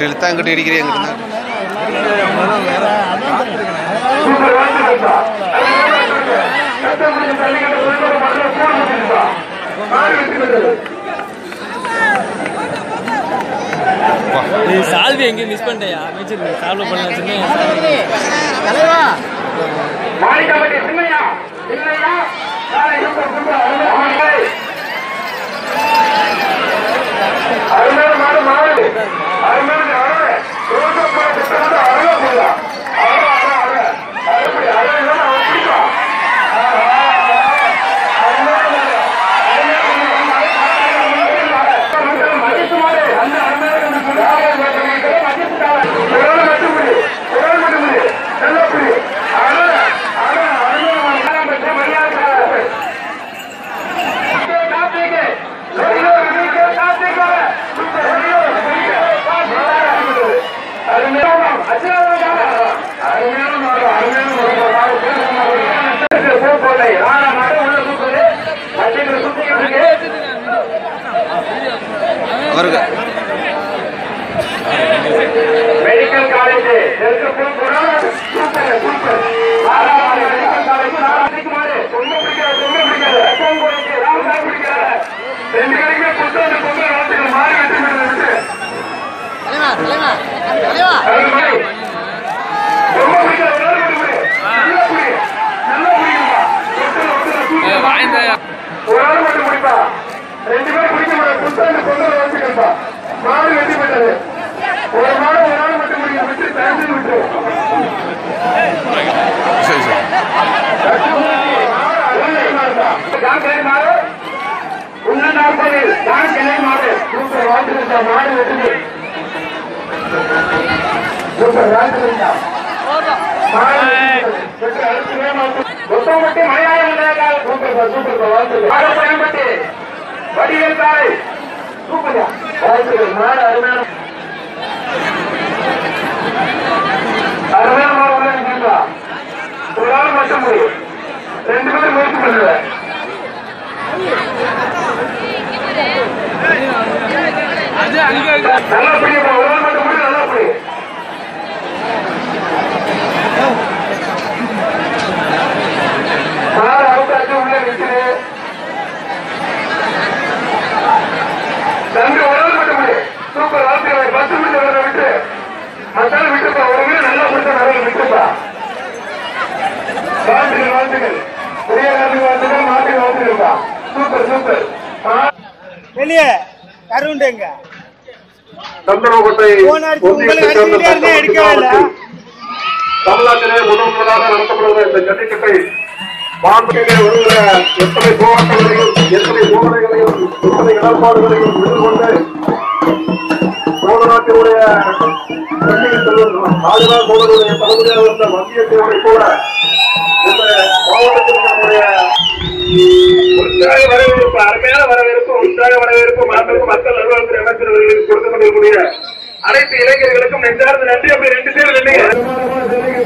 இங்கிட்டு இழுத்தா இங்கிட்டு இடிக்கிறேன் இங்கிட்டு சூப்பர் வாழ்த்துக்கள்ப்பா. கஷ்டப்பட்டு தள்ளிக்கிட்டு போயிட்டு ஒரு பக்கம் போன் பண்ணிருப்பா. மாடு வெற்றி பெற்றது. நீ சால்வி எங்கேயும் மிஸ் பண்ணிட்டயா அமைச்சர் சால்வ் பண்ண வச்சுன்னு மாணிக்கம்பட்டி சின்னையா சின்னையா நாளை சூப்பர் சூப்பர் அருமை அருமையான மாடு மாடு அருமையான அருமை ரோசப்பட திட்டத்தை அருமை போடலாம் அருமை அருமை அருமை அருமை அருமை அவன் பிடிக்கும் மதிப்பு மாடு அந்த அருமையான மதிப்பு தாவல் குரல் மட்டும் புடி குரல் மட்டும் புடி நல்ல புடி அருமை அருமை அருமை பெற்ற மரியாதை கார்த்திகே கார்த்திகே அவருக்கு மெடிக்கல் காலேஜ் சூப்பர் சூப்பர் ஆறாவது மெடிக்கல் காலேஜ் நாளைக்கு மாறு ரொம்ப பிடிக்காது ரொம்ப பிடிக்காது ரத்தம் கோயிலுக்கு ராமசாமி பிடிக்காது ரெண்டு கடைக்குமே புத்தகம் பொங்கல் வாழ்த்துக்கள் மாறி வெற்றி பெற்றது அது மாதிரி ரொம்ப பிடிக்காது எல்லாரும் கொண்டு போய் நல்லா புடி நல்லா புடிக்கும்பா ஒருத்தர் ஒருத்தர் தூக்கி ஒரு ஆள் மட்டும் பிடிப்பா ரெண்டு பேரும் பிடிக்க முடியாது புத்தகம் பொங்கல் வாழ்த்துக்கள்ப்பா மாடு வெற்றி பெற்றது ஒரு மாடு ஒரு ஆள் மட்டும் பிடிக்க விட்டு பேசி விட்டு சரி சரி அருமையான மாடு உள்ள நிற்கிறா ஒரு ஆள் மட்டும் முடியும் ரெண்டு பேரும் முயற்சி பண்ணுங்க நல்லா புரியுமா ஒரு ஆள் மட்டும் முடியும் நல்லா புரியும் மாடு அவுட்டாச்சு உள்ள நிற்குது தம்பி ஒரு ஆள் மட்டும் முடியும் சூப்பர் வாழ்த்துக்கள் பத்து மணி வர விட்டு மசாலா விட்டுப்பா ஒரு மீன் நல்லா கொடுத்தா நிறைய விட்டுப்பா வாழ்த்துக்கள் வாழ்த்துக்கள் பெரிய காலத்துக்கு வாழ்த்துக்கள் மாட்டுக்கு வாழ்த்துக்கள்ப்பா சூப்பர் சூப்பர் வெளியே கருண்டுங்க சந்தனக்கோட்டை போன அடிச்சு உங்களுக்கு அடிச்சு இல்லையா எடுக்கவே இல்லை தமிழ்நாட்டிலே முதல் முதலாக நடத்தப்படுகிற இந்த ஜல்லிக்கட்டை மாண்புமிகு வருகிற எத்தனை போராட்டங்களையும் எத்தனை சோதனைகளையும் எத்தனை இடர்பாடுகளையும் எதிர்கொண்டு சோழநாட்டினுடைய பண்டிகை செல்வன் ஆதிரா சோழனுடைய தலைமுறையாக இருந்த மத்தியத்தையோட கூட இந்த மாவட்டத்தில் நம்முடைய உற்சாக வரவேற்பு அருமையான வரவேற்பு உற்சாக வரவேற்பு மாண்புமிகு மக்கள் நல்வாழ்வுத்துறை அமைச்சர் அவர்களுக்கு கொடுத்துக் கொண்டிருக்கூடிய அனைத்து இளைஞர்களுக்கும் நெஞ்சார்ந்த நன்றி அப்படி ரெண்டு பேர் இல்லைங்க